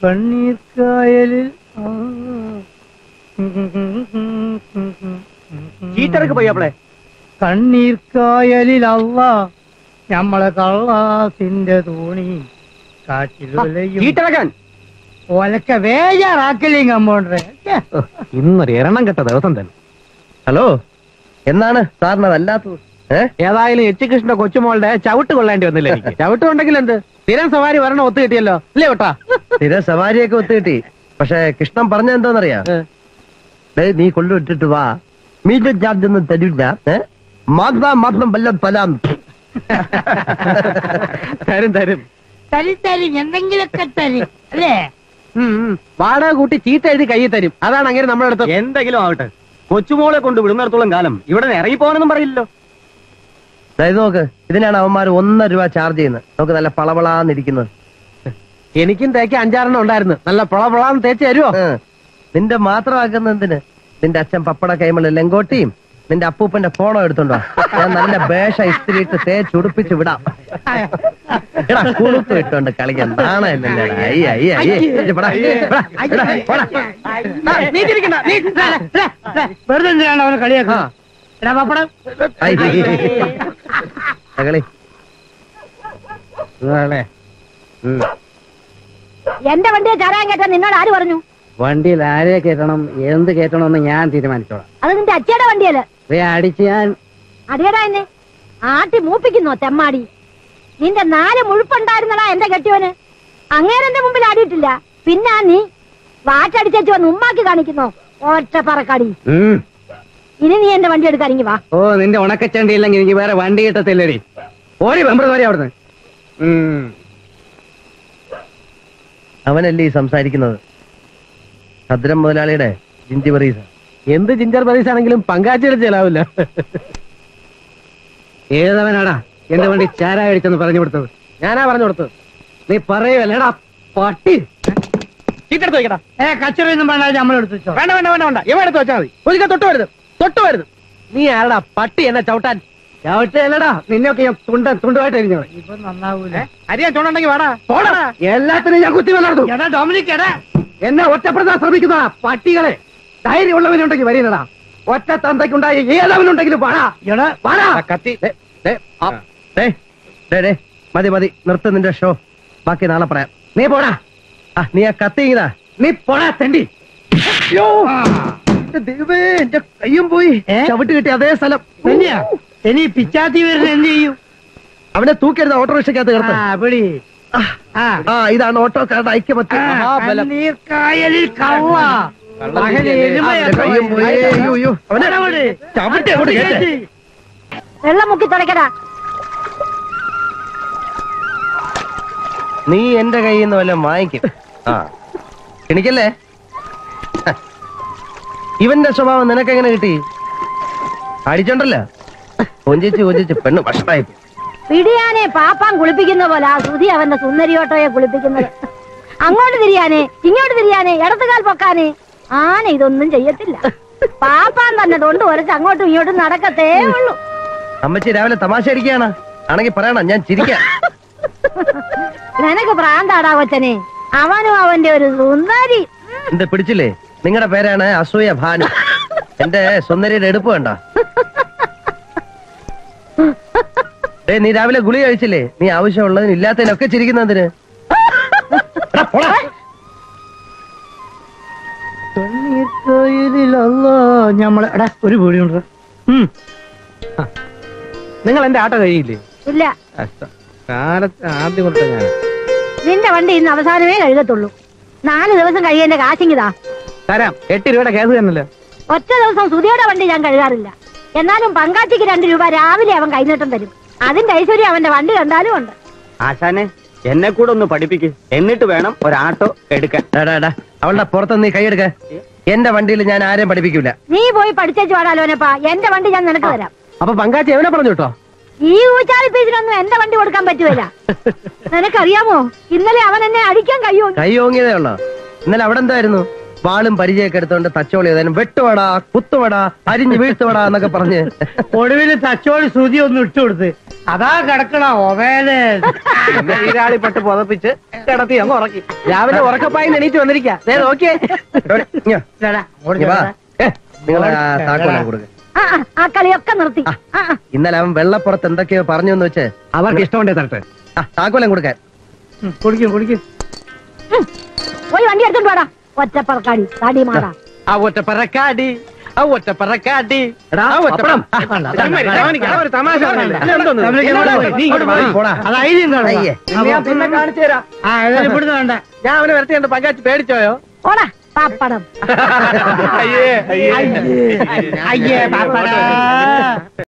കണ്ണീർ കായലിൽ ആ. ചീറ്ററക്ക് പോയപ്പോളെ കണ്ണീർ കായലിൽ അല്ല ഞമ്മളെ കള്ളാസിന്റെ തോണി കാറ്റിൽ വലയും ചീറ്ററക്കാൻ ഒലക്ക വേജാറാക്കലേ കമ്പൗണ്ടറെ ഇന്നൊരു എരണം കെട്ട ദിവസം തന്നെ ഹലോ എന്നാണ് സാറിന് അതല്ലാത്തത് ഏ ഏതായാലും എച്ചികൃഷ്ണ കൊച്ചുമോളുടെ ചവിട്ട് കൊള്ളേണ്ടി വന്നില്ല എനിക്ക് ചവിട്ട് ഉണ്ടെങ്കിൽ എന്ത് സ്ഥിരം സവാരി വരണം ഒത്തു കിട്ടിയല്ലോ ഇല്ലേ കേട്ടാ സ്ഥിര സവാരിയൊക്കെ ഒത്തുകിട്ടി പക്ഷെ കൃഷ്ണൻ പറഞ്ഞ എന്താന്നറിയാ ഡേ നീ കൊണ്ടുവിട്ടിട്ട് വാ മീറ്റർ ചാർജ് ഒന്നും തരില്ല ഏ മാസം മാസം വല്ലം തലാം തരും തരും തരി തരും എന്തെങ്കിലുമൊക്കെ തരും അല്ലേ ഉം, ഉം. വാടക കൂട്ടി ചീത്ത എഴുതി കയ്യിൽ തരും അതാണ് അങ്ങനെ നമ്മുടെ അടുത്ത് എന്തെങ്കിലും ആവട്ടെ കൊച്ചുമോളെ കൊണ്ട് വിടുന്നിടത്തോളം കാലം ഇവിടെ ഇറങ്ങി പോകാനൊന്നും പറയില്ലല്ലോ ദാ ഇത് നോക്ക് ഇതിനാണ് അവന്മാർ ഒന്നര രൂപ ചാർജ് ചെയ്യുന്നത് നമുക്ക് നല്ല പളവളാന്നിരിക്കുന്നത് എനിക്കും തേക്ക് അഞ്ചാറെണ്ണം ഉണ്ടായിരുന്നു നല്ല പൊള പൊളാന്ന് തേച്ച് തരുമോ ഏ, നിന്റെ മാത്രമാക്കുന്ന എന്തിന് നിന്റെ അച്ഛൻ പപ്പട കൈമള് ലെങ്കോട്ടിയും നിന്റെ അപ്പൂപ്പന്റെ ഫോണോ എടുത്തോണ്ടോ ഞാൻ നല്ല ബേഷ ഇസ്തിരിയിട്ട് തേച്ചുടുപ്പിച്ച് വിടാം എടാ കുളുത്ത് ഇട്ടോണ്ട് കളിക്കാൻ നാണല്ലേ അയ്യ അയ്യ അയ്യ ഇജ്ജ് പോടാ, പോടാ, പോടാ, പോടാ. നീ ചിരിക്കണ്ട നീ വെറുതെ എന്തിനാണ് അവനെ കളിയാക്കുക എടാ പപ്പടം ഐ, കളി എന്റെ വണ്ടിയെ ചാരാൻ കേട്ടാ നിന്നോട് ആര് പറഞ്ഞു വണ്ടിയിൽ ആരെ കയറ്റണം എന്ത് കയറ്റണമെന്ന് ഞാൻ തീരുമാനിച്ചോളാം അത് നിന്റെ അച്ഛയുടെ വണ്ടിയല്ലേ ദേ അടിച്ച് ഞാൻ അടിയടാ എന്നെ ആട്ടി മൂപ്പിക്കുന്നോ തെമ്മാടി നിന്റെ നാല് മുഴുപ്പുണ്ടായിരുന്നടാ എന്റെ കെട്ടിയോന് അങ്ങേരെന്റെ മുമ്പിൽ ആടിയിട്ടില്ല പിന്നെ നീ വാറ്റടിച്ചു വന്ന് ഉമ്മാക്കി കാണിക്കുന്നോ ഒറ്റ പറക്കാടി ഉം. ഇനി നീ എന്റെ വണ്ടി എടുക്കാൻ ഇങ്ങി വാ ഓ നിന്റെ ഉണക്കച്ചണ്ടി ഇല്ലെങ്കിൽ എനിക്ക് വേറെ വണ്ടി കിട്ടത്തില്ലടി ഓടി വെമ്പർ വരെ അവിടുന്ന് ഉം. അവനല്ലേ ഈ സംസാരിക്കുന്നത് ഭദ്രം മുതലാളിയുടെ ജിഞ്ചി പറീസ എന്ത് ജിഞ്ചർ പ്രദേശ് ആണെങ്കിലും പങ്കാച്ചിയുടെ ചെലാവില്ല ഏതവനാടാ എന്റെ വണ്ടി ചാരായ അടിച്ചെന്ന് പറഞ്ഞു കൊടുത്തത് ഞാനാ പറഞ്ഞു കൊടുത്തത് നീ പറയുവല്ലേടാ പട്ടി ചീട്ടെടുത്ത് വെക്കടാ ഏ കച്ചറയൊന്നും വേണ്ട നമ്മളെടുത്ത് വെച്ചോ വേണ്ട വേണ്ട വേണ്ട വേണ്ട ഇവ എടുത്ത് വെച്ചാൽ മതി ഒരിക്കൽ തൊട്ട് വരുത് തൊട്ട് വരുത് നീ ആരടാ പട്ടി എന്നെ ചവിട്ടാൻ ചവിട്ടല്ലടാ നിന്നെയൊക്കെ ഞാൻ തുണ്ട തുണ്ടുമായിട്ട് എരിഞ്ഞു ഇപ്പൊ നന്നാവൂലേ അരിയാൻ ചുണ്ടുണ്ടെങ്കിൽ വാടാ പോടാ എല്ലാത്തിനും ഞാൻ കുത്തി വന്നു എടാ ഡൊമിനിക് എടാ എന്നെ ഒറ്റപ്പെടുത്താൻ ശ്രമിക്കുന്നതാ പട്ടികളെ ധൈര്യമുള്ളവനുണ്ടെങ്കിൽ വരീനടാ ഒറ്റ തന്തയ്ക്കുണ്ടായ ഏതവനുണ്ടെങ്കിലും വാടാ എടാ വാടാ കത്തി ദേ, ദേ, ആ, ദേ, ദേ, ദേ, മതി മതി നിർത്ത് നിന്റെ ഷോ ബാക്കി നാളെ പറയാം നീ പോടാ ആ നീ ആ കത്തി ഇതാ നീ പോടാ തെണ്ടി ദൈവമേ എന്റെ കയ്യും പോയി ഏ? ചവിട്ട് കിട്ടി അതേ സ്ഥലം തന്നെയാ ഇനി പിച്ചാത്തി വരുന്ന എന്ത് ചെയ്യും അവനെ തൂക്കരുത് ഓട്ടോറിക്ഷക്കകത്ത് ആ കിടത്ത് പിടി ആ ആ ഇതാണ് ഓട്ടോക്കാരുടെ ഐക്യമത്യം ആ, മഹാബലം കണ്ണീർ കായലിൽ കള്ള മകനെ എരുമയെ അവന്റെ കയ്യും പോയി അയ്യോ, അയ്യോ. അവനെ അവനെ ചവിട്ടി അങ്ങോട്ട് കേറ്റ്. വെള്ളം മുക്കി തുടക്കടാ നീ എന്റെ കയ്യിൽ നിന്ന് വല്ലതും വാങ്ങിക്കും ആ ക്ഷണിക്കല്ലേ ഹ. ഇവന്റെ സ്വഭാവം നിനക്കെങ്ങനെ കിട്ടി അടിച്ചോണ്ടല്ലോ കൊഞ്ചിച്ച് കൊഞ്ചിച്ച് പെണ്ണ് ഭക്ഷണമായി പിടിയാനെ പാപ്പാൻ കുളിപ്പിക്കുന്ന പോലെ ആ സുധി അവന്റെ സുന്ദരിയോട്ടോയെ കുളിപ്പിക്കുന്നത് അങ്ങോട്ട് തിരിയാനെ ഇങ്ങോട്ട് തിരിയാനെ ഇടത്തുകാൽ പൊക്കാനെ ആന ഇതൊന്നും ചെയ്യത്തില്ല പാപ്പാൻ തന്നെ തൊണ്ട് ഉരച്ച് അങ്ങോട്ടും ഇങ്ങോട്ടും നടക്കത്തേ ഉള്ളൂ അമ്മച്ചി രാവിലെ തമാശ അടിക്കുകയാണ് ആണെങ്കിൽ പറയണം ഞാൻ ചിരിക്കാം നിനക്ക് പ്രാന്താടാ കൊച്ചനെ അവനും അവന്റെ ഒരു സുന്ദരി എന്താ പിടിച്ചില്ലേ നിങ്ങളുടെ പേരാണ് അസൂയ ഭാനു എന്റെ സുന്ദരിയുടെ എടുപ്പ് വേണ്ട ഏ നീ രാവിലെ ഗുളി കഴിച്ചില്ലേ നീ ആവശ്യമുള്ളതിന് ഇല്ലാത്തതിനൊക്കെ ചിരിക്കുന്നതിന് എടാ, പോടാ. കണ്ണീർ കായലിലല്ല ഞമ്മളെ എടാ ഒരു വീടിയുണ്ട് നിങ്ങൾ എന്റെ ആട്ട കഴിയില്ലേ ഇല്ല കാലത്ത് ആദ്യം കൊടുത്ത ഞാൻ നിന്റെ വണ്ടി ഇന്ന് അവസാനമേ കഴുകത്തുള്ളൂ നാല് ദിവസം കഴിയേണ്ട കാശിങ്ങിതാ തരാം എട്ട് രൂപയുടെ കേസ് തന്നല്ലോ ഒറ്റ ദിവസം സുധിയുടെ വണ്ടി ഞാൻ കഴുകാറില്ല എന്നാലും പങ്കാറ്റിക്ക് രണ്ട് രൂപ രാവിലെ അവൻ കൈനീട്ടം തരും അതിന്റെ ഐശ്വര്യം അവന്റെ വണ്ടി കണ്ടാലും ഉണ്ട് ആശാനെ എന്നെ കൂടെ ഒന്ന് പഠിപ്പിക്ക് എന്നിട്ട് വേണം ഒരാട്ടോ എടുക്കാൻ എടാ, എടാ, അവളുടെ പുറത്ത് നീ കൈയെടുക്ക എന്റെ വണ്ടിയിൽ ഞാൻ ആരെയും പഠിപ്പിക്കൂല നീ പോയി പഠിച്ചേച്ചു പാടാലോനപ്പാ എന്റെ വണ്ടി ഞാൻ നിനക്ക് തരാം അപ്പൊ പങ്കാച്ചി എവനെ പറഞ്ഞു കേട്ടോ ഈ ഊച്ചാലി പീസിനൊന്നും എന്റെ വണ്ടി കൊടുക്കാൻ പറ്റുകയില്ല നിനക്കറിയാമോ ഇന്നലെ അവൻ എന്നെ അടിക്കാൻ കഴിയുമോ കൈ ഓങ്ങിയതേ ഉള്ളോ ഇന്നലെ അവിടെ എന്തായിരുന്നു വാളും പരിചയമൊക്കെ എടുത്തോണ്ട് തച്ചോളി ഏതായാലും വെട്ടുവടാ കുത്തുവടാ അരിഞ്ഞ് വീഴ്ത്തുവടാ എന്നൊക്കെ പറഞ്ഞ് ഒടുവിൽ തച്ചോളി ശ്രുതി ഒന്ന് ഇട്ടുകൊടുത്ത് അതാ കിടക്കണ ഒവേല് പിന്നെ ഈരാളിപ്പെട്ട് പുതപ്പിച്ച് കിടത്തി അങ്ങ് ഉറക്കി രാവിലെ ഉറക്കപ്പായി എണീറ്റ് വന്നിരിക്കാ ദേ നോക്കിയേ നിങ്ങൾ താക്കോലം കൊടുക്ക ആ, ആ, ആ കളിയൊക്കെ നിർത്തി ആ, ആ. ഇന്നലെ അവൻ വെള്ളപ്പുറത്ത് എന്തൊക്കെയോ പറഞ്ഞു എന്ന് വെച്ച് അവർക്ക് ഇഷ്ടമുണ്ടേ തരട്ടെ ആ താക്കോലം കൊടുക്കാൻ കുടിക്കും കുടിക്കും ഉം. പോയി വണ്ടി എടുത്തോണ്ട് വാടാ ഒറ്റപ്പറക്കാടി തടി മാടാ ആ ഒറ്റ പറക്കാടി ആ ഒറ്റ പറക്കാടി എടാ, ആ ഒറ്റ പപ്പടം. ആ, ചമ്മരി, ചമ്മരിക്ക് ആ ഒരു തമാശ പറഞ്ഞില്ല. ഇനി എന്തോന്ന്? തമ്മിൽ ഇങ്ങോട്ട് പോയി, നീ ഇങ്ങോട്ട് പോയി. പോടാ. അത് ഐഡിയ ഉണ്ടോ അയ്യേ. ഇത് ഞാൻ പിന്നെ കാണിച്ചു തരാം ആ ഏതായാലും ഇവിടുന്ന് വേണ്ട ഞാൻ അവനെ വരട്ടി കണ്ട് പങ്കാച്ച് പേടിച്ചോയോ ഓടാ പാപ്പടം അയ്യേ അയ്യേ അയ്യേ പാപ്പടാ